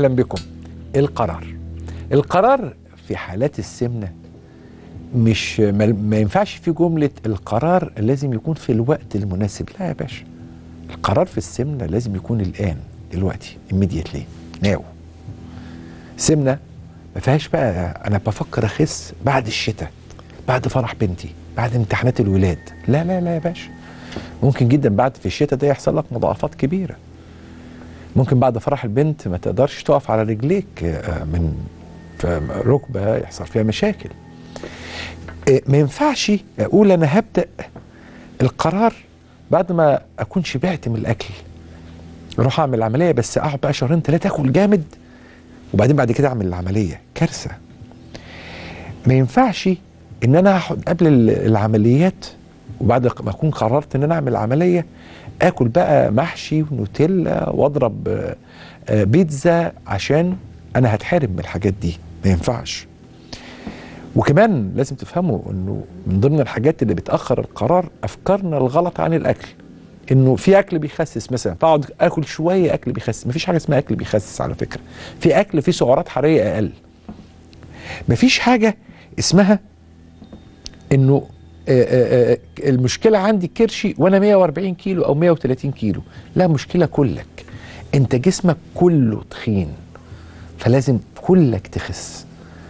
اهلا بكم القرار القرار في حالات السمنه مش ما, ما ينفعش في جمله القرار لازم يكون في الوقت المناسب لا يا باشا القرار في السمنه لازم يكون الان دلوقتي immediately ناو سمنه ما فيهاش بقى انا بفكر اخس بعد الشتاء بعد فرح بنتي بعد امتحانات الولاد لا لا لا يا باشا ممكن جدا بعد في الشتاء ده يحصل لك مضاعفات كبيره ممكن بعد فرح البنت ما تقدرش تقف على رجليك آه، من ركبه يحصل فيها مشاكل آه، ما ينفعش اقول انا هبدا القرار بعد ما اكون شبعت من الاكل اروح اعمل العمليه بس اقعد بقى شهرين ثلاثه اكل جامد وبعدين بعد كده اعمل العمليه كارثه ما ينفعش ان انا اقعد قبل ال- العمليات وبعد ما اكون قررت ان انا اعمل عمليه اكل بقى محشي ونوتيلا واضرب آه، آه، بيتزا عشان انا هتحارب من الحاجات دي ما ينفعش وكمان لازم تفهموا انه من ضمن الحاجات اللي بتاخر القرار افكارنا الغلط عن الاكل انه في اكل بيخسس مثلا فاقعد اكل شويه اكل بيخسس مفيش حاجه اسمها اكل بيخسس على فكره في اكل فيه سعرات حراريه اقل مفيش حاجه اسمها انه آه، آه، آه، المشكله عندي كرشي وانا 140 كيلو او 130 كيلو لا مشكله كلك انت جسمك كله تخين فلازم كلك تخس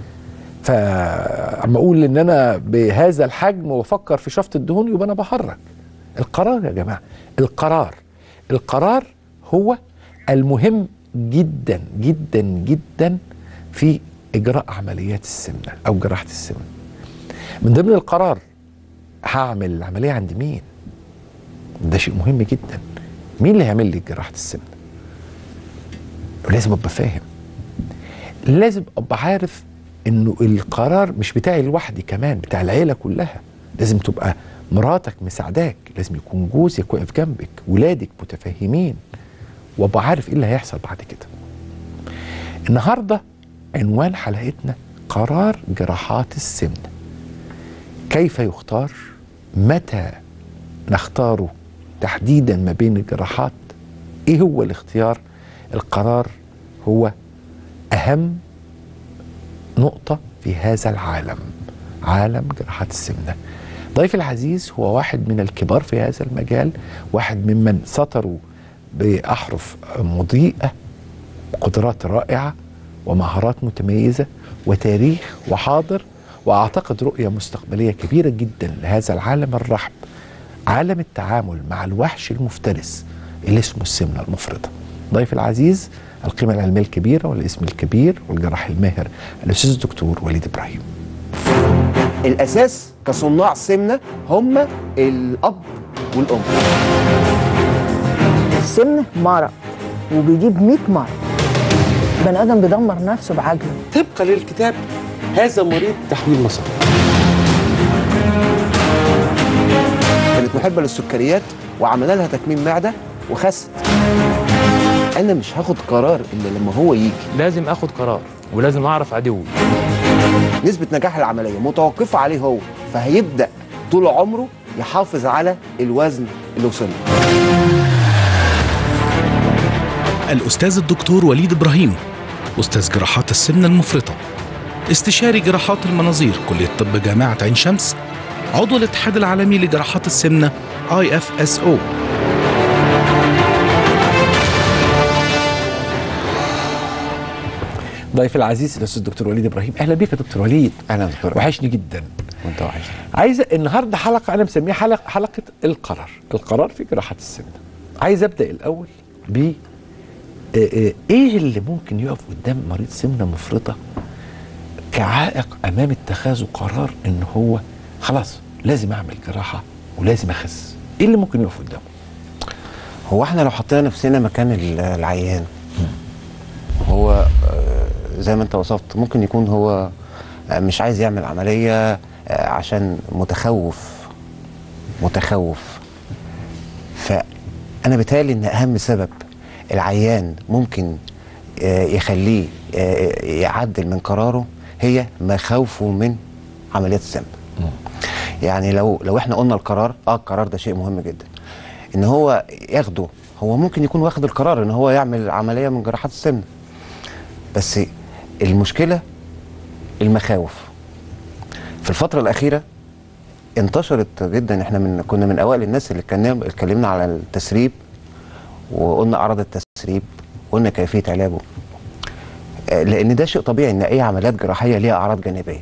فاما اقول ان انا بهذا الحجم وافكر في شفط الدهون يبقى انا بحرك القرار يا جماعه القرار القرار هو المهم جدا جدا جدا في اجراء عمليات السمنه او جراحه السمنه من ضمن القرار هعمل العمليه عند مين ده شيء مهم جدا مين اللي هيعمل لي جراحه السمنه لازم ابقى فاهم لازم ابقى عارف انه القرار مش بتاعي لوحدي كمان بتاع العيله كلها لازم تبقى مراتك مساعداك لازم يكون جوزك واقف جنبك ولادك متفهمين وابقى عارف ايه اللي هيحصل بعد كده النهارده عنوان حلقتنا قرار جراحات السمنه كيف يختار متى نختاره تحديدا ما بين الجراحات ايه هو الاختيار القرار هو اهم نقطه في هذا العالم عالم جراحات السمنه ضيفي العزيز هو واحد من الكبار في هذا المجال واحد ممن سطروا باحرف مضيئه قدرات رائعه ومهارات متميزه وتاريخ وحاضر واعتقد رؤيه مستقبليه كبيره جدا لهذا العالم الرحب عالم التعامل مع الوحش المفترس اللي اسمه السمنه المفرطه ضيف العزيز القيمه العلميه الكبيره والاسم الكبير والجراح الماهر الاستاذ الدكتور وليد ابراهيم الاساس كصناع سمنه هم الاب والام السمنة مرض وبيجيب 100 مرض بني ادم بيدمر نفسه بعجله طبقا للكتاب هذا مريض تحويل مسار كانت محبه للسكريات وعملنا لها تكميم معده وخست انا مش هاخد قرار الا لما هو يجي لازم اخد قرار ولازم اعرف عدوي نسبه نجاح العمليه متوقفه عليه هو فهيبدا طول عمره يحافظ على الوزن اللي وصل له الأستاذ الدكتور وليد إبراهيم أستاذ جراحات السمنة المفرطة استشاري جراحات المناظير كلية طب جامعة عين شمس عضو الاتحاد العالمي لجراحات السمنة IFSO ضيفي العزيز الاستاذ الدكتور وليد ابراهيم اهلا بك يا دكتور وليد اهلا دكتور وحشني جدا وانت وحشني عايز النهارده حلقه انا مسميها حلقه حلقه القرار القرار في جراحه السمنه عايز ابدا الاول ب آه، آه، ايه اللي ممكن يقف قدام مريض سمنه مفرطه كعائق امام اتخاذه قرار ان هو خلاص لازم اعمل جراحه ولازم اخس ايه اللي ممكن يقف قدامه هو احنا لو حطينا نفسنا مكان ال- العيان هو آه، زي ما انت وصفت ممكن يكون هو آه، مش عايز يعمل عملية آه، عشان متخوف متخوف فأنا بتهيألي إن أهم سبب العيان ممكن آه، يخليه آه، يعدل من قراره هي مخاوفه من عمليات السمنة يعني لو لو احنا قلنا القرار اه القرار ده شيء مهم جدا ان هو ياخده هو ممكن يكون واخد القرار ان هو يعمل عمليه من جراحات السمنه بس المشكله المخاوف في الفتره الاخيره انتشرت جدا احنا من كنا من اوائل الناس اللي اتكلم- اتكلمنا على التسريب وقلنا اعراض التسريب وقلنا كيفيه علاجه آه، لان ده شيء طبيعي ان اي عمليات جراحيه ليها اعراض جانبيه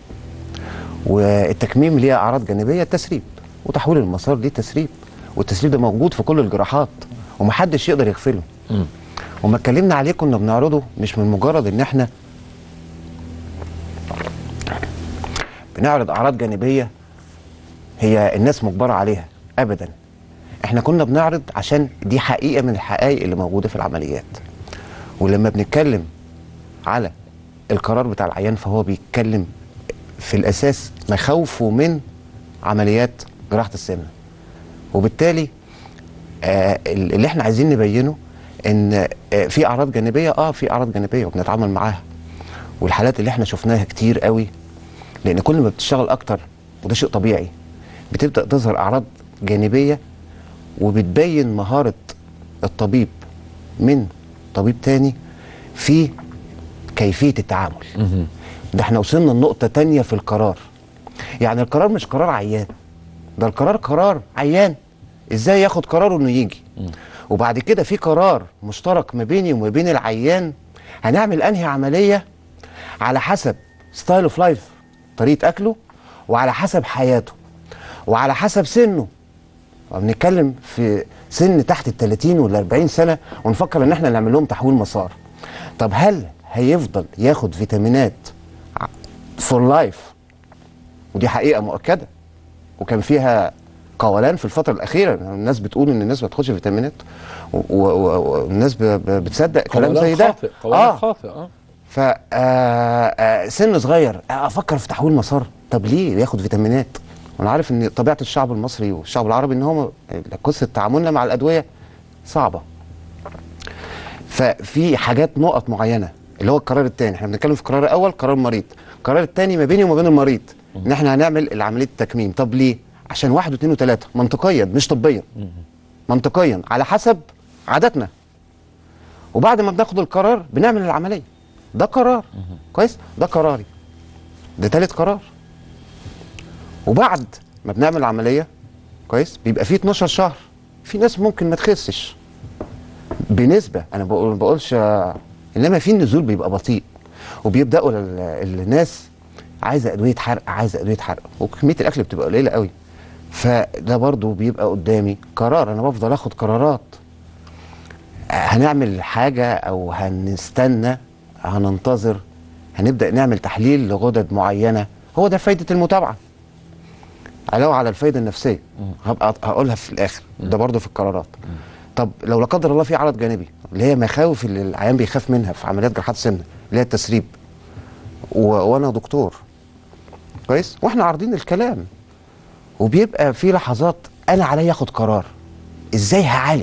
والتكميم ليها اعراض جانبيه التسريب وتحويل المسار ليه تسريب والتسريب ده موجود في كل الجراحات ومحدش يقدر يغفله وما اتكلمنا عليه كنا بنعرضه مش من مجرد ان احنا بنعرض اعراض جانبيه هي الناس مجبره عليها ابدا احنا كنا بنعرض عشان دي حقيقه من الحقائق اللي موجوده في العمليات ولما بنتكلم على القرار بتاع العيان فهو بيتكلم في الاساس مخاوفه من عمليات جراحه السمنه وبالتالي آه اللي احنا عايزين نبينه ان آه في اعراض جانبيه اه في اعراض جانبيه وبنتعامل معاها والحالات اللي احنا شفناها كتير قوي لان كل ما بتشتغل اكتر وده شيء طبيعي بتبدا تظهر اعراض جانبيه وبتبين مهاره الطبيب من طبيب تاني في كيفيه التعامل ده احنا وصلنا لنقطه تانية في القرار يعني القرار مش قرار عيان ده القرار قرار عيان ازاي ياخد قراره انه يجي وبعد كده في قرار مشترك ما بيني وما بين العيان هنعمل انهي عمليه على حسب ستايل اوف لايف طريقه اكله وعلى حسب حياته وعلى حسب سنه بنتكلم في سن تحت ال 30 ولا 40 سنه ونفكر ان احنا نعمل لهم تحويل مسار طب هل هيفضل ياخد فيتامينات فور لايف ودي حقيقه مؤكده وكان فيها قولان في الفتره الاخيره الناس بتقول ان الناس ما تاخدش فيتامينات و- و- و- والناس ب- ب- بتصدق كلام زي ده خاطئ قولان خاطئ اه ف آه، آه، سن صغير آه، افكر في تحويل مسار طب ليه ياخد فيتامينات وانا عارف ان طبيعه الشعب المصري والشعب العربي ان هم قصه تعاملنا مع الادويه صعبه ففي حاجات نقط معينه اللي هو القرار الثاني احنا بنتكلم في القرار الاول قرار المريض القرار الثاني ما بيني وما بين المريض ان احنا هنعمل العمليه التكميم طب ليه عشان واحد واثنين وثلاثه منطقيا مش طبيا منطقيا على حسب عاداتنا وبعد ما بناخد القرار بنعمل العمليه ده قرار كويس ده قراري ده تالت قرار وبعد ما بنعمل العمليه كويس بيبقى فيه 12 شهر في ناس ممكن ما تخسش بنسبه انا بقول ما بقولش آه، انما في النزول بيبقى بطيء وبيبداوا ال- الناس عايزه ادويه حرق عايزه ادويه حرق وكميه الاكل بتبقى قليله قوي فده برضو بيبقى قدامي قرار انا بفضل اخد قرارات هنعمل حاجة أو هنستنى هننتظر هنبدأ نعمل تحليل لغدد معينة هو ده فايدة المتابعة علاوة على الفايدة النفسية هبقى هقولها في الآخر ده برضه في القرارات طب لو لا قدر الله في عرض جانبي اللي هي مخاوف اللي العيان بيخاف منها في عمليات جراحات السمنة اللي هي التسريب و... وأنا دكتور كويس واحنا عارضين الكلام وبيبقى في لحظات أنا عليا أخد قرار إزاي هعالج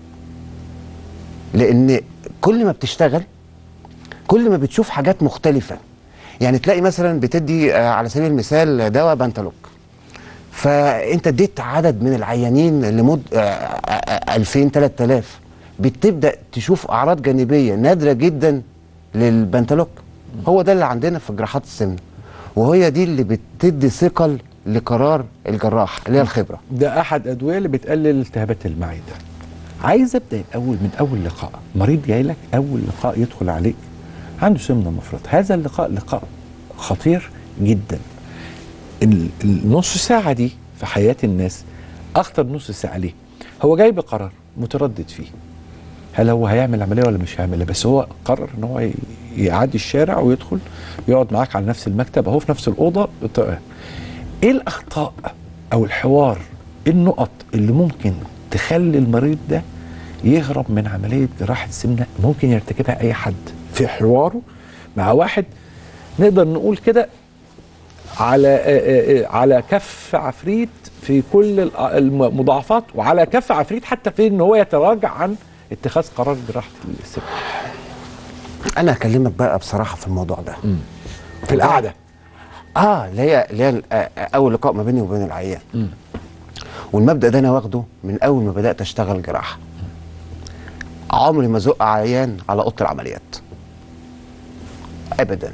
لان كل ما بتشتغل كل ما بتشوف حاجات مختلفه يعني تلاقي مثلا بتدي آه، على سبيل المثال دواء بنتلوك فانت اديت عدد من العيانين لمد آه، آه، آه، 2000 3000 بتبدا تشوف اعراض جانبيه نادره جدا للبنتلوك هو ده اللي عندنا في جراحات السمنه وهي دي اللي بتدي ثقل لقرار الجراح اللي هي الخبره ده احد ادويه اللي بتقلل التهابات المعده عايز ابدا الاول من اول لقاء مريض جاي لك اول لقاء يدخل عليك عنده سمنه مفرط هذا اللقاء لقاء خطير جدا ال- النص ساعه دي في حياه الناس اخطر نص ساعه ليه هو جاي بقرار متردد فيه هل هو هيعمل عمليه ولا مش هيعملها بس هو قرر ان هو ي- يعدي الشارع ويدخل يقعد معاك على نفس المكتب اهو في نفس الاوضه ط- ايه الاخطاء او الحوار إيه النقط اللي ممكن تخلي المريض ده يهرب من عمليه جراحه السمنه ممكن يرتكبها اي حد في حواره مع واحد نقدر نقول كده على آه، آه، آه، على كف عفريت في كل ال- المضاعفات وعلى كف عفريت حتى في ان هو يتراجع عن اتخاذ قرار جراحه السمنه انا هكلمك بقى بصراحه في الموضوع ده في القعده اه اللي هي اللي هي آه، آه، اول لقاء ما بيني وبين العيان والمبدا ده انا واخده من اول ما بدات اشتغل جراحه عمري ما زق عيان على اوضه العمليات ابدا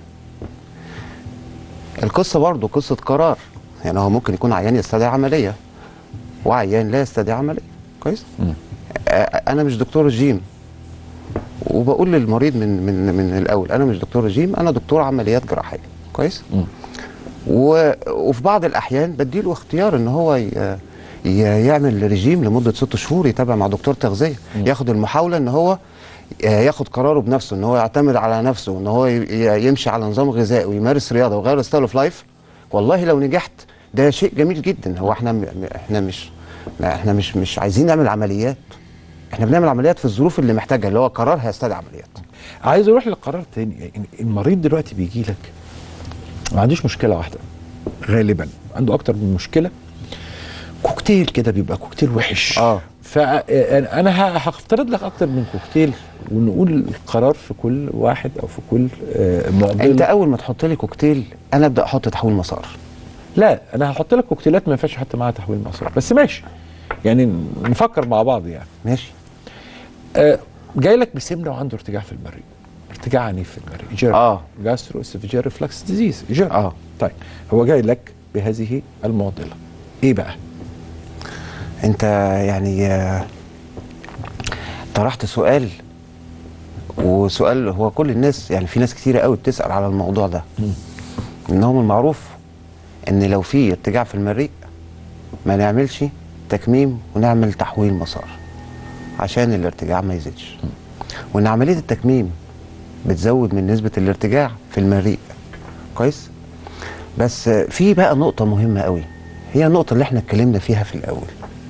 القصه برضه قصه قرار يعني هو ممكن يكون عيان يستدعي عمليه وعيان لا يستدعي عمليه كويس آه، انا مش دكتور رجيم وبقول للمريض من من من الاول انا مش دكتور رجيم انا دكتور عمليات جراحيه كويس و... وفي بعض الاحيان بديله اختيار ان هو ي... ي... يعمل رجيم لمده ست شهور يتابع مع دكتور تغذيه ياخد المحاوله ان هو آه، ياخد قراره بنفسه ان هو يعتمد على نفسه ان هو ي- ي- يمشي على نظام غذائي ويمارس رياضه ويغير ستايل اوف لايف والله لو نجحت ده شيء جميل جدا هو احنا م- احنا مش ما احنا مش مش عايزين نعمل عمليات احنا بنعمل عمليات في الظروف اللي محتاجها اللي هو قرار هيستدعي عمليات عايز اروح لقرار تاني يعني المريض دلوقتي بيجي لك ما عندوش مشكله واحده غالبا عنده اكتر من مشكله كوكتيل كده بيبقى كوكتيل وحش اه. فانا ه- هفترض لك اكتر من كوكتيل ونقول القرار في كل واحد او في كل آه، معضله انت اول ما تحط لي كوكتيل انا ابدا احط تحويل مسار لا انا هحط لك كوكتيلات ما ينفعش احط معاها تحويل مسار بس ماشي يعني نفكر مع بعض يعني ماشي آه، جاي لك بسمنه وعنده ارتجاع في المريء ارتجاع عنيف في المريء جير آه. جاسترو اسفجير ريفلكس ديزيز جير آه. طيب هو جاي لك بهذه المعضله ايه بقى انت يعني آه، طرحت سؤال وسؤال هو كل الناس يعني في ناس كتيرة قوي بتسأل على الموضوع ده ان هو من المعروف ان لو في ارتجاع في المريء ما نعملش تكميم ونعمل تحويل مسار عشان الارتجاع ما يزيدش وان عملية التكميم بتزود من نسبة الارتجاع في المريء كويس بس آه، في بقى نقطة مهمة قوي هي النقطة اللي احنا اتكلمنا فيها في الأول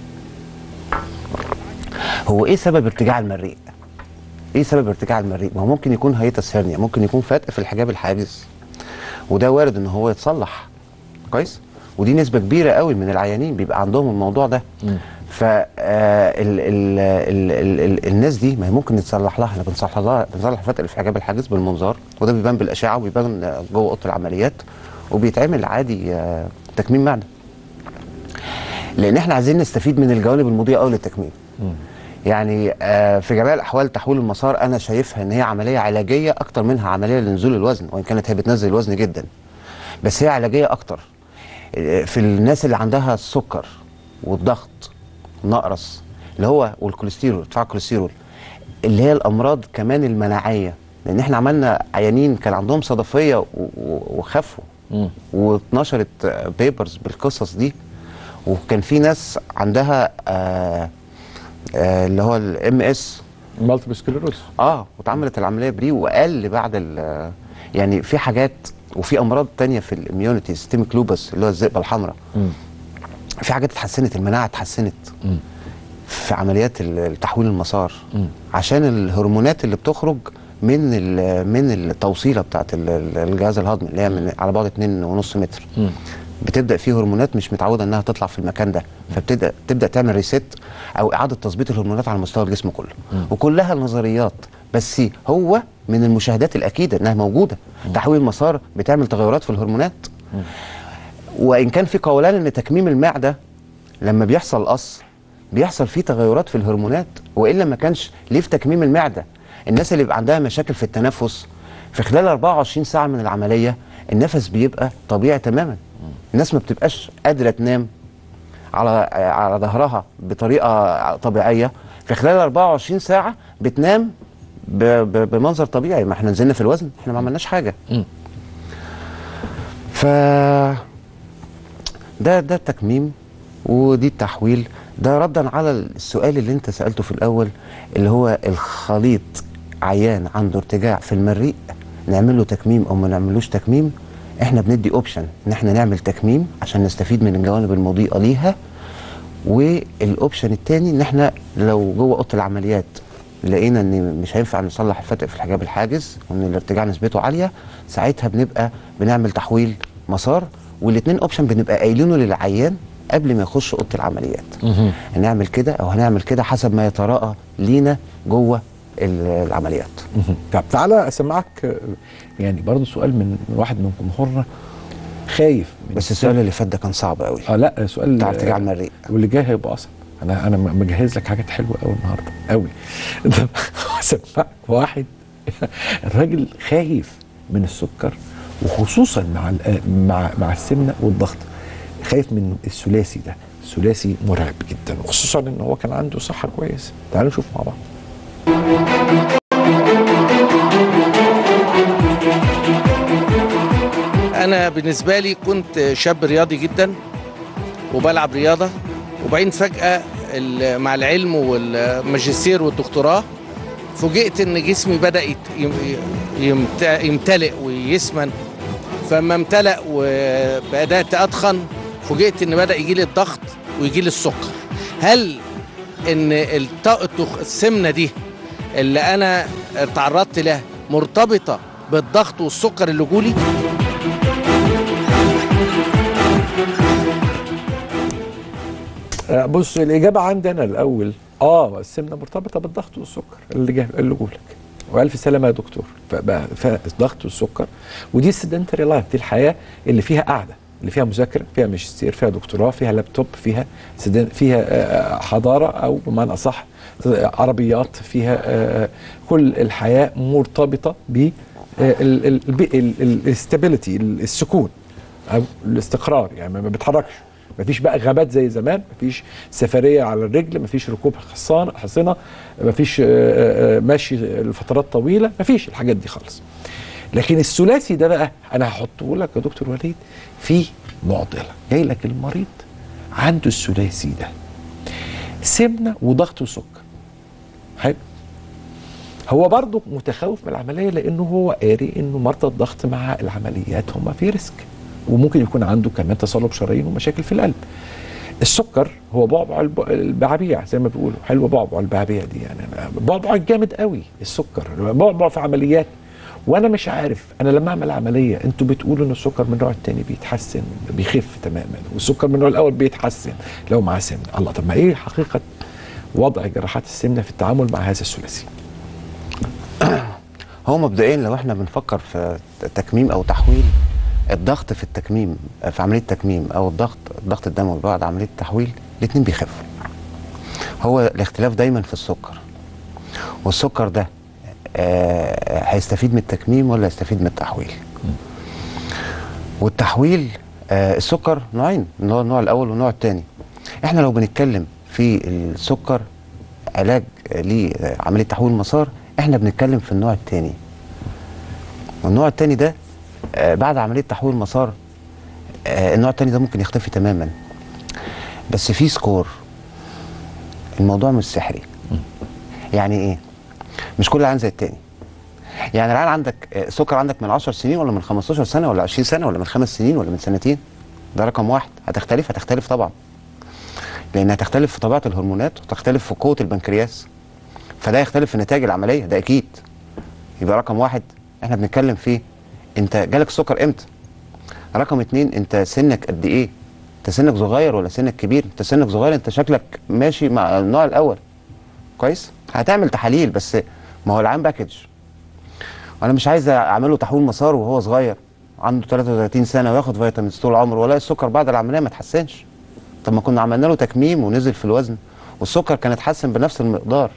هو ايه سبب ارتجاع المريء؟ ايه سبب ارتجاع المريء؟ ما هو ممكن يكون هيتس هرنيا، ممكن يكون فتق في الحجاب الحاجز. وده وارد ان هو يتصلح. كويس؟ ودي نسبة كبيرة قوي من العيانين بيبقى عندهم الموضوع ده. ف آه، ال ال ال ال ال الناس دي ما هي ممكن يتصلح لها احنا بنصلح لها بنصلح الفتق اللي في حجاب الحاجز بالمنظار وده بيبان بالاشعه وبيبان آه، جوه اوضه العمليات وبيتعمل عادي آه، تكميم معده. لان احنا عايزين نستفيد من الجوانب المضيئه قوي للتكميم. يعني آه، في جميع الاحوال تحويل المسار انا شايفها ان هي عمليه علاجيه اكتر منها عمليه لنزول الوزن وان كانت هي بتنزل الوزن جدا بس هي علاجيه اكتر آه، في الناس اللي عندها السكر والضغط نقرس اللي هو والكوليسترول ارتفاع الكوليسترول اللي هي الامراض كمان المناعيه لان احنا عملنا عيانين كان عندهم صدفيه و- و- وخفوا واتنشرت بيبرز بالقصص دي وكان في ناس عندها آه آه اللي هو الام اس مالتيبل سكليروز اه واتعملت العمليه بري وقل بعد ال يعني في حاجات وفي امراض تانية في الاميونيتي سيستميك لوبس اللي هو الذئبه الحمراء في حاجات اتحسنت المناعه اتحسنت في عمليات ال- التحويل المسار عشان الهرمونات اللي بتخرج من ال- من التوصيله بتاعت ال- ال- الجهاز الهضمي اللي هي من على بعد 2.5 متر بتبدا في هرمونات مش متعوده انها تطلع في المكان ده فبتبدا تبدا تعمل ريست او اعاده تظبيط الهرمونات على مستوى الجسم كله وكلها نظريات بس هو من المشاهدات الاكيده انها موجوده تحويل مسار بتعمل تغيرات في الهرمونات وان كان في قولان ان تكميم المعده لما بيحصل قص بيحصل فيه تغيرات في الهرمونات والا ما كانش ليه في تكميم المعده الناس اللي بيبقى عندها مشاكل في التنفس في خلال 24 ساعه من العمليه النفس بيبقى طبيعي تماما الناس ما بتبقاش قادره تنام على على ظهرها بطريقه طبيعيه في خلال 24 ساعه بتنام ب- ب- بمنظر طبيعي ما احنا نزلنا في الوزن احنا ما عملناش حاجه ف ده ده التكميم ودي التحويل ده ردا على السؤال اللي انت سالته في الاول اللي هو الخليط عيان عنده ارتجاع في المريء نعمل له تكميم او ما نعملوش تكميم احنا بندي اوبشن ان احنا نعمل تكميم عشان نستفيد من الجوانب المضيئه ليها والاوبشن الثاني ان احنا لو جوه اوضه العمليات لقينا ان مش هينفع نصلح الفتق في الحجاب الحاجز وان الارتجاع نسبته عاليه ساعتها بنبقى بنعمل تحويل مسار والاثنين اوبشن بنبقى قايلينه للعيان قبل ما يخش اوضه العمليات هنعمل كده او هنعمل كده حسب ما يتراءى لينا جوه ال- العمليات طب تعالى اسمعك آه، يعني برضه سؤال من من واحد من جمهورنا خايف من بس السؤال اللي فات ده كان صعب قوي اه لا سؤال بتاع ارتجاع المريء واللي جاي هيبقى اصعب انا انا م- مجهز لك حاجات حلوه قوي النهارده قوي اسمعك واحد الراجل خايف من السكر وخصوصا مع الآ- مع مع السمنه والضغط خايف من الثلاثي ده الثلاثي مرعب جدا وخصوصا ان هو كان عنده صحه كويسه تعالوا نشوف مع بعض انا بالنسبه لي كنت شاب رياضي جدا وبلعب رياضه وبعدين فجاه ال- مع العلم والماجستير والدكتوراه فوجئت ان جسمي بدا يت- يم- يمت- يمتلئ ويسمن فلما امتلأ وبدات اتخن فوجئت ان بدا يجي لي الضغط ويجي لي السكر هل ان الط- التخ- السمنه دي اللي انا تعرضت لها مرتبطه بالضغط والسكر اللي جولي آه، بص الاجابه عندي انا الاول اه السمنه مرتبطه بالضغط والسكر اللي جه اللي جولك والف سلامه يا دكتور فبقى فالضغط والسكر ودي السيدنتري لايف دي الحياه اللي فيها قعده اللي فيها مذاكره فيها ماجستير فيها دكتوراه فيها لابتوب فيها سيدن فيها آه، حضاره او بمعنى اصح آه، عربيات فيها آه، كل الحياه مرتبطه ب الاستابيليتي السكون او الاستقرار يعني ما بيتحركش مفيش بقى غابات زي زمان مفيش سفريه على الرجل مفيش ركوب حصان حصنه مفيش آه، آه، آه، مشي لفترات طويله مفيش الحاجات دي خالص لكن الثلاثي ده بقى انا هحطه لك يا دكتور وليد في معضله جاي لك المريض عنده الثلاثي ده سمنه وضغط وسكر حلو هو برضه متخوف من العمليه لانه هو قاري انه مرضى الضغط مع العمليات هم في ريسك وممكن يكون عنده كمان تصلب شرايين ومشاكل في القلب السكر هو بعبع الب- البعبيع زي ما بيقولوا حلوه بعبع البعبيع دي يعني بعبع جامد قوي السكر بعبع في عمليات وانا مش عارف انا لما اعمل عمليه انتوا بتقولوا ان السكر من النوع الثاني بيتحسن بيخف تماما والسكر من النوع الاول بيتحسن لو معاه سمنه الله طب ما ايه حقيقه وضع جراحات السمنه في التعامل مع هذا الثلاثي هو مبدئيا لو احنا بنفكر في تكميم او تحويل الضغط في التكميم في عمليه التكميم او الضغط الضغط الدموي بعد عمليه التحويل الاثنين بيخفوا هو الاختلاف دايما في السكر والسكر ده آه هيستفيد من التكميم ولا هيستفيد من التحويل والتحويل آه السكر نوعين اللي هو النوع الاول والنوع الثاني احنا لو بنتكلم في السكر علاج لعمليه تحويل مسار احنا بنتكلم في النوع الثاني النوع الثاني ده آه، بعد عمليه تحويل مسار آه، النوع الثاني ده ممكن يختفي تماما بس في سكور الموضوع مش سحري يعني ايه مش كل العيان زي التاني يعني العيان عندك آه، سكر عندك من 10 سنين ولا من 15 سنه ولا 20 سنه ولا من خمس سنين ولا من سنتين ده رقم واحد هتختلف هتختلف طبعا لان هتختلف في طبيعه الهرمونات وتختلف في قوه البنكرياس فده يختلف في نتائج العمليه ده اكيد يبقى رقم واحد احنا بنتكلم فيه انت جالك السكر امتى رقم اتنين انت سنك قد ايه انت سنك صغير ولا سنك كبير انت سنك صغير انت شكلك ماشي مع النوع الاول كويس هتعمل تحاليل بس ما هو العام باكج وانا مش عايز اعمله تحويل مسار وهو صغير عنده 33 سنه وياخد فيتامينز طول عمره ولا السكر بعد العمليه ما اتحسنش طب ما كنا عملنا له تكميم ونزل في الوزن والسكر كان اتحسن بنفس المقدار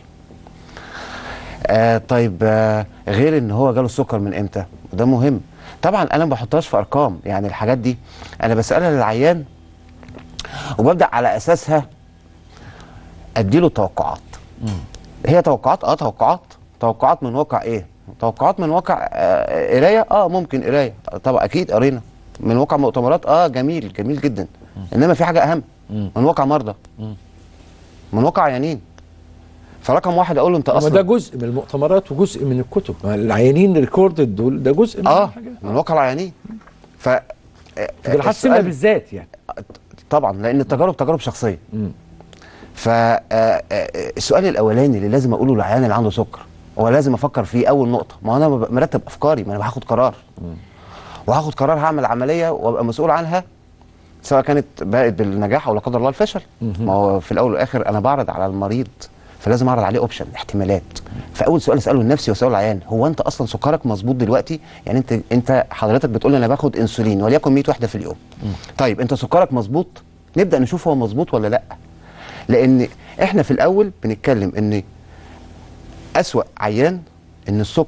آه طيب آه غير ان هو جاله السكر من امتى وده مهم طبعا انا ما بحطهاش في ارقام يعني الحاجات دي انا بسالها للعيان وببدا على اساسها اديله توقعات هي توقعات اه توقعات توقعات من واقع ايه توقعات من واقع آه قرايه اه ممكن قرايه طبعا اكيد قرينا من واقع مؤتمرات اه جميل جميل جدا انما في حاجه اهم من واقع مرضى من واقع عيانين فرقم واحد اقول له انت ما اصلا ده جزء من المؤتمرات وجزء من الكتب ما العيانين ريكوردد دول ده جزء من اه الحاجات من واقع العيانين ف في جراحات السمنه السؤال- بالذات يعني طبعا لان التجارب تجارب شخصيه مم. فالسؤال الاولاني اللي لازم اقوله للعيان اللي عنده سكر هو لازم افكر فيه اول نقطه ما هو انا ببقى مرتب افكاري ما انا هاخد قرار وهاخد قرار هعمل عمليه وابقى مسؤول عنها سواء كانت بقت بالنجاح او لا قدر الله الفشل ما هو في الاول والاخر انا بعرض على المريض فلازم اعرض عليه اوبشن احتمالات فاول سؤال اساله لنفسي واساله العيان هو انت اصلا سكرك مظبوط دلوقتي يعني انت انت حضرتك بتقول لي انا باخد انسولين وليكن 100 وحده في اليوم طيب انت سكرك مظبوط نبدا نشوف هو مظبوط ولا لا لان احنا في الاول بنتكلم ان اسوا عيان ان السكر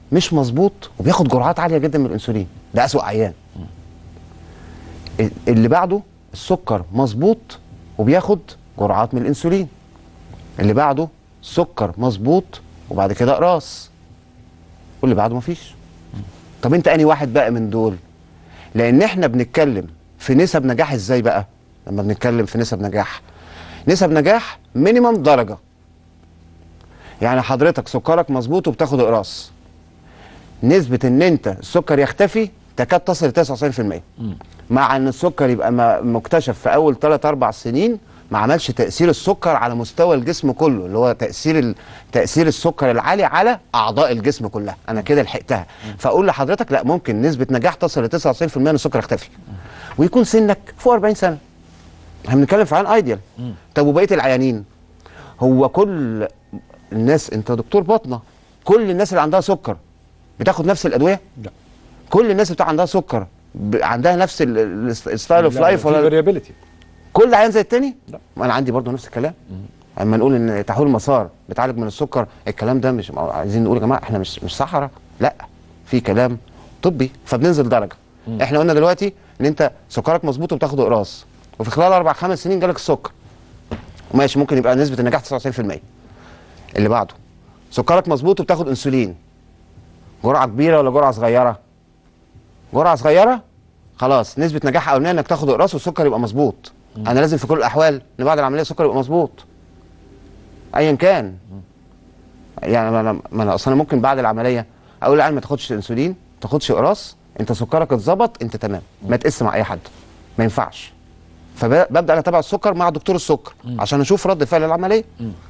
مش مظبوط وبياخد جرعات عاليه جدا من الانسولين ده اسوأ عيان ال- اللي بعده السكر مظبوط وبياخد جرعات من الانسولين اللي بعده سكر مظبوط وبعد كده اقراص واللي بعده مفيش طب انت انهي واحد بقى من دول لان احنا بنتكلم في نسب نجاح ازاي بقى لما بنتكلم في نسب نجاح نسب نجاح مينيمم درجه يعني حضرتك سكرك مظبوط وبتاخد اقراص نسبه ان انت السكر يختفي تكاد تصل ل 99% مع ان السكر يبقى م- مكتشف في اول 3 4 سنين ما عملش تاثير السكر على مستوى الجسم كله اللي هو تاثير ال... تاثير السكر العالي على اعضاء الجسم كلها انا كده لحقتها فاقول لحضرتك لا ممكن نسبه نجاح تصل ل 99% ان السكر يختفي ويكون سنك فوق 40 سنه احنا بنتكلم في عين ايديال طب وبقيه العيانين هو كل الناس انت دكتور باطنه كل الناس اللي عندها سكر بتاخد نفس الادويه لا. كل الناس بتاع عندها سكر ب... عندها نفس الستايل اوف لايف ولا فاريابيلتي كل عيان زي التاني؟ لا. ما انا عندي برضه نفس الكلام اما نقول ان تحويل المسار بتعالج من السكر الكلام ده مش عايزين نقول يا جماعه احنا مش مش صحراء لا في كلام طبي فبننزل درجه احنا قلنا دلوقتي ان انت سكرك مظبوط وبتاخد اقراص وفي خلال اربع خمس سنين جالك السكر ماشي ممكن يبقى نسبه النجاح 99% اللي بعده سكرك مظبوط وبتاخد انسولين جرعه كبيره ولا جرعه صغيره جرعه صغيره خلاص نسبه نجاح اولانيه انك تاخد اقراص والسكر يبقى مظبوط انا لازم في كل الاحوال ان بعد العمليه السكر يبقى مظبوط ايا كان يعني ما انا ما انا اصلا ممكن بعد العمليه اقول للعيال ما تاخدش انسولين ما تاخدش اقراص انت سكرك اتظبط انت تمام ما تقيس مع اي حد ما ينفعش فببدا انا اتابع السكر مع دكتور السكر عشان اشوف رد فعل العمليه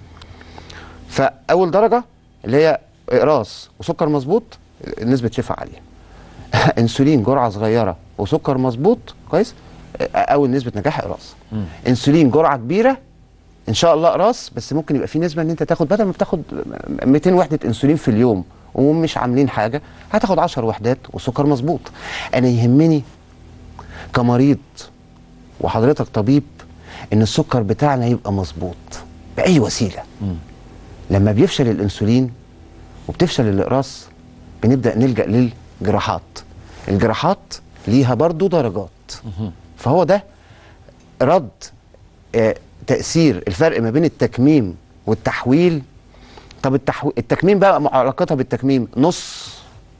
فاول درجه اللي هي اقراص وسكر مظبوط نسبه شفاء عاليه انسولين جرعه صغيره وسكر مظبوط كويس اول نسبه نجاح اقراص انسولين جرعه كبيره ان شاء الله اقراص بس ممكن يبقى في نسبه ان انت تاخد بدل ما بتاخد 200 وحده انسولين في اليوم ومش عاملين حاجه هتاخد 10 وحدات وسكر مظبوط انا يهمني كمريض وحضرتك طبيب ان السكر بتاعنا يبقى مظبوط باي وسيله لما بيفشل الانسولين وبتفشل الاقراص بنبدا نلجا للجراحات الجراحات ليها برضو درجات فهو ده رد آه تاثير الفرق ما بين التكميم والتحويل طب التحويل التكميم بقى علاقتها بالتكميم نص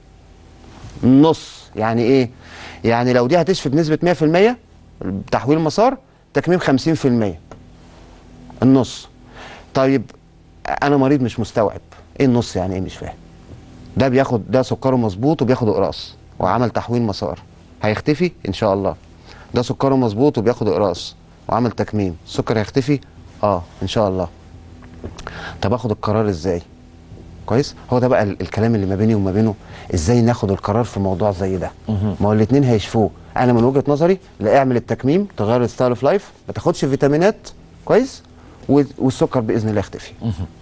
نص يعني ايه يعني لو دي هتشفي بنسبه 100% تحويل مسار تكميم 50% النص طيب انا مريض مش مستوعب ايه النص يعني ايه مش فاهم ده بياخد ده سكره مظبوط وبياخد اقراص وعمل تحويل مسار هيختفي ان شاء الله ده سكره مظبوط وبياخد اقراص وعمل تكميم السكر هيختفي اه ان شاء الله طب اخد القرار ازاي كويس هو ده بقى ال- الكلام اللي ما بيني وما بينه ازاي ناخد القرار في موضوع زي ده ما هو الاثنين هيشفوه انا من وجهه نظري لا اعمل التكميم تغير الستايل اوف لايف ما تاخدش فيتامينات كويس و- والسكر باذن الله يختفي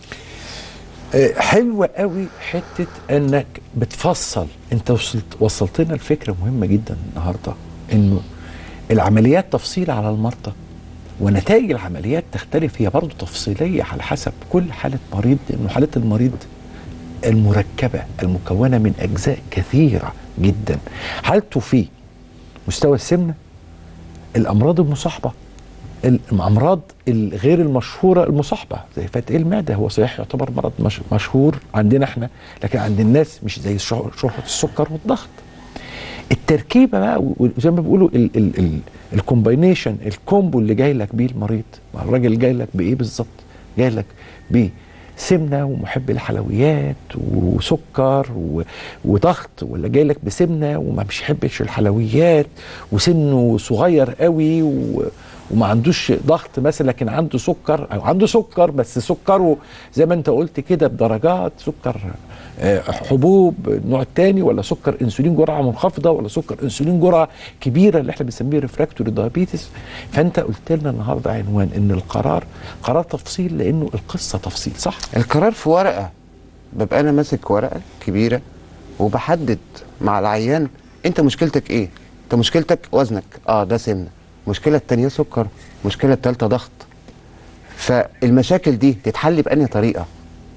آه، حلوة قوي حتة انك بتفصل انت وصلت وصلت لنا الفكرة مهمة جدا النهاردة انه العمليات تفصيل على المرضى ونتائج العمليات تختلف هي برضه تفصيلية على حسب كل حالة مريض لانه حالة المريض المركبة المكونة من اجزاء كثيرة جدا حالته في مستوى السمنة الامراض المصاحبة الامراض الغير المشهوره المصاحبه زي فتق المعده هو صحيح يعتبر مرض مش مشهور عندنا احنا لكن عند الناس مش زي شهر- شهره السكر والضغط التركيبه بقى و- وزي ما بيقولوا ال- ال- ال- الكومباينيشن الكومبو اللي جاي لك بيه المريض ما الراجل جاي لك بايه بالظبط جاي لك بسمنه ومحب الحلويات وسكر و- وضغط ولا جاي لك بسمنه وما مش يحبش الحلويات وسنه صغير قوي و وما عندوش ضغط مثلا لكن عنده سكر او عنده سكر بس سكره زي ما انت قلت كده بدرجات سكر آه، حبوب النوع الثاني ولا سكر انسولين جرعه منخفضه ولا سكر انسولين جرعه كبيره اللي احنا بنسميه ريفراكتوري دايابيتس فانت قلت لنا النهارده عنوان ان القرار قرار تفصيل لانه القصه تفصيل صح؟ القرار في ورقه ببقى انا ماسك ورقه كبيره وبحدد مع العيان انت مشكلتك ايه انت مشكلتك وزنك اه ده سمنه المشكله التانية سكر المشكله التالتة ضغط فالمشاكل دي تتحل بأنهي طريقه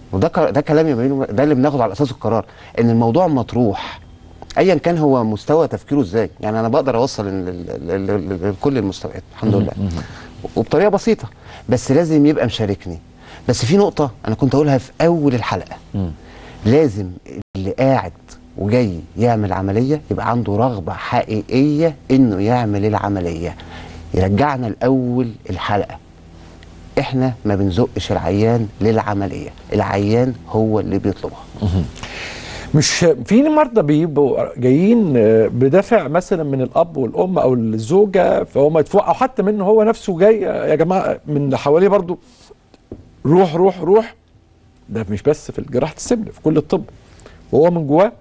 وده ك- ده كلام يبين ده اللي بناخد على اساسه القرار ان الموضوع مطروح ايا كان هو مستوى تفكيره ازاي يعني انا بقدر اوصل ل- ل- ل- ل- لكل المستويات الحمد لله وبطريقه بسيطه بس لازم يبقى مشاركني بس في نقطه انا كنت اقولها في اول الحلقه لازم اللي قاعد وجاي يعمل عمليه يبقى عنده رغبه حقيقيه انه يعمل العمليه يرجعنا لاول الحلقه احنا ما بنزقش العيان للعمليه العيان هو اللي بيطلبها مش في مرضى بيبقوا جايين آه، بدافع مثلا من الاب والام او الزوجه فهو مدفوع او حتى منه هو نفسه جاي آه، يا جماعه من اللي حواليه برضو روح روح روح ده مش بس في جراحه السمن في كل الطب وهو من جواه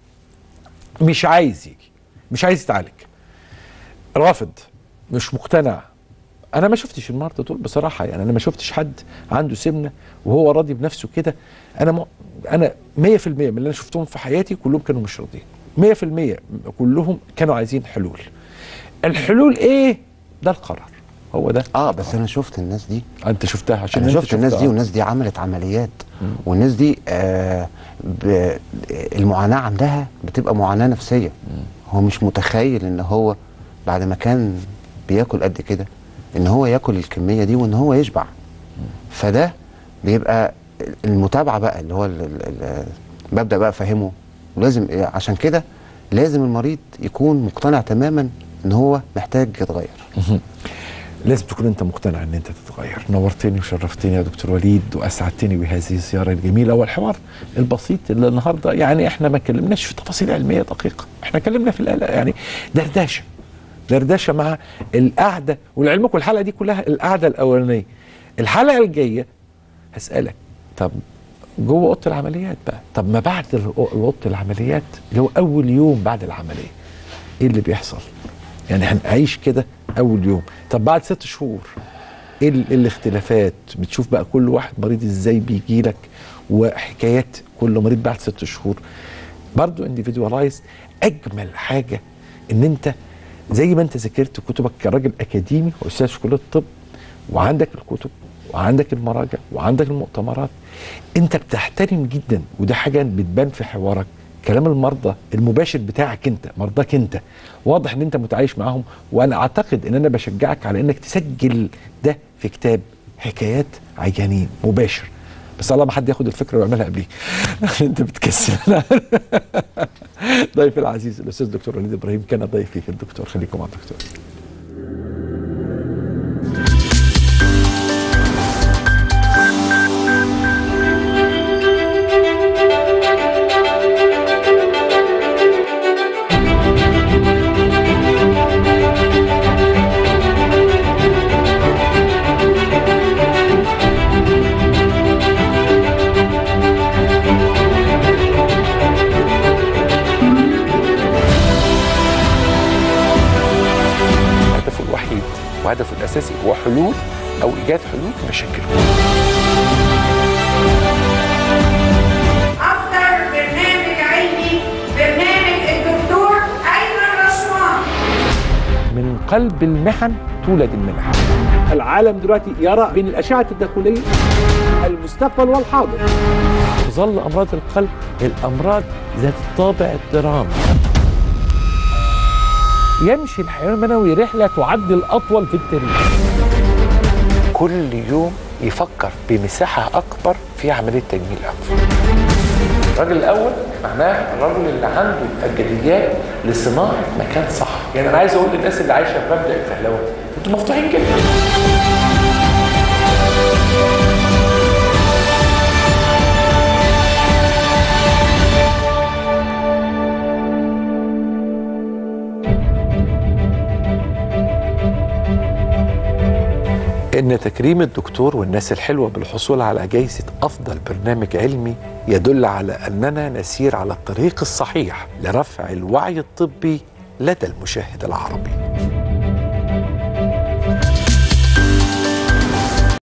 مش عايز يجي مش عايز يتعالج رافض مش مقتنع انا ما شفتش المرضى دول بصراحه يعني انا ما شفتش حد عنده سمنه وهو راضي بنفسه كده انا م... انا 100% من اللي انا شفتهم في حياتي كلهم كانوا مش راضيين 100% كلهم كانوا عايزين حلول الحلول ايه ده القرار هو ده اه بس انا شفت الناس دي انت شفتها عشان انا انت شفت الناس شفتها. دي والناس دي عملت عمليات والناس دي آه ب... المعاناه عندها بتبقى معاناه نفسيه هو مش متخيل ان هو بعد ما كان بياكل قد كده ان هو ياكل الكميه دي وان هو يشبع فده بيبقى المتابعه بقى اللي هو ال... ال... ال... ببدا بقى افهمه ولازم عشان كده لازم المريض يكون مقتنع تماما ان هو محتاج يتغير لازم تكون انت مقتنع ان انت تتغير نورتني وشرفتني يا دكتور وليد واسعدتني بهذه الزياره الجميله والحوار البسيط اللي النهارده يعني احنا ما اتكلمناش في تفاصيل علميه دقيقه احنا اتكلمنا في الآلة يعني دردشه دردشه مع القعده ولعلمكم الحلقه دي كلها القعده الاولانيه الحلقه الجايه هسالك طب جوه اوضه العمليات بقى طب ما بعد ال- اوضه العمليات اللي هو اول يوم بعد العمليه ايه اللي بيحصل يعني هنعيش كده اول يوم طب بعد ست شهور ايه ال- إيه الاختلافات بتشوف بقى كل واحد مريض ازاي بيجي لك وحكايات كل مريض بعد ست شهور برضو انديفيدوالايز اجمل حاجه ان انت زي ما انت ذاكرت كتبك كراجل اكاديمي واستاذ في كليه الطب وعندك الكتب وعندك المراجع وعندك المؤتمرات انت بتحترم جدا وده حاجه بتبان في حوارك كلام المرضى المباشر بتاعك انت مرضاك انت واضح ان انت متعايش معاهم وانا اعتقد ان انا بشجعك على انك تسجل ده في كتاب حكايات عيانين مباشر بس الله ما حد ياخد الفكره ويعملها قبليك انت بتكسل ضيفي العزيز الاستاذ دكتور وليد ابراهيم كان ضيفي في الدكتور خليكم مع الدكتور هدفه الوحيد وهدفه الاساسي هو حلول او ايجاد حلول لمشاكلهم أفضل برنامج علمي برنامج الدكتور أيمن رشوان من قلب المحن تولد المنح العالم دلوقتي يرى بين الأشعة الداخلية المستقبل والحاضر تظل أمراض القلب الأمراض ذات الطابع الدرامي يمشي الحيوان المنوي رحلة تعد الأطول في التاريخ كل يوم يفكر بمساحة أكبر في عملية تجميل أكبر الراجل الاول معناه الراجل اللي عنده الجديات لصناعه مكان صح يعني انا عايز اقول للناس اللي عايشه في مبدا الفهلوه انتوا مفتوحين جدا إن تكريم الدكتور والناس الحلوة بالحصول على جايزة أفضل برنامج علمي يدل على أننا نسير على الطريق الصحيح لرفع الوعي الطبي لدى المشاهد العربي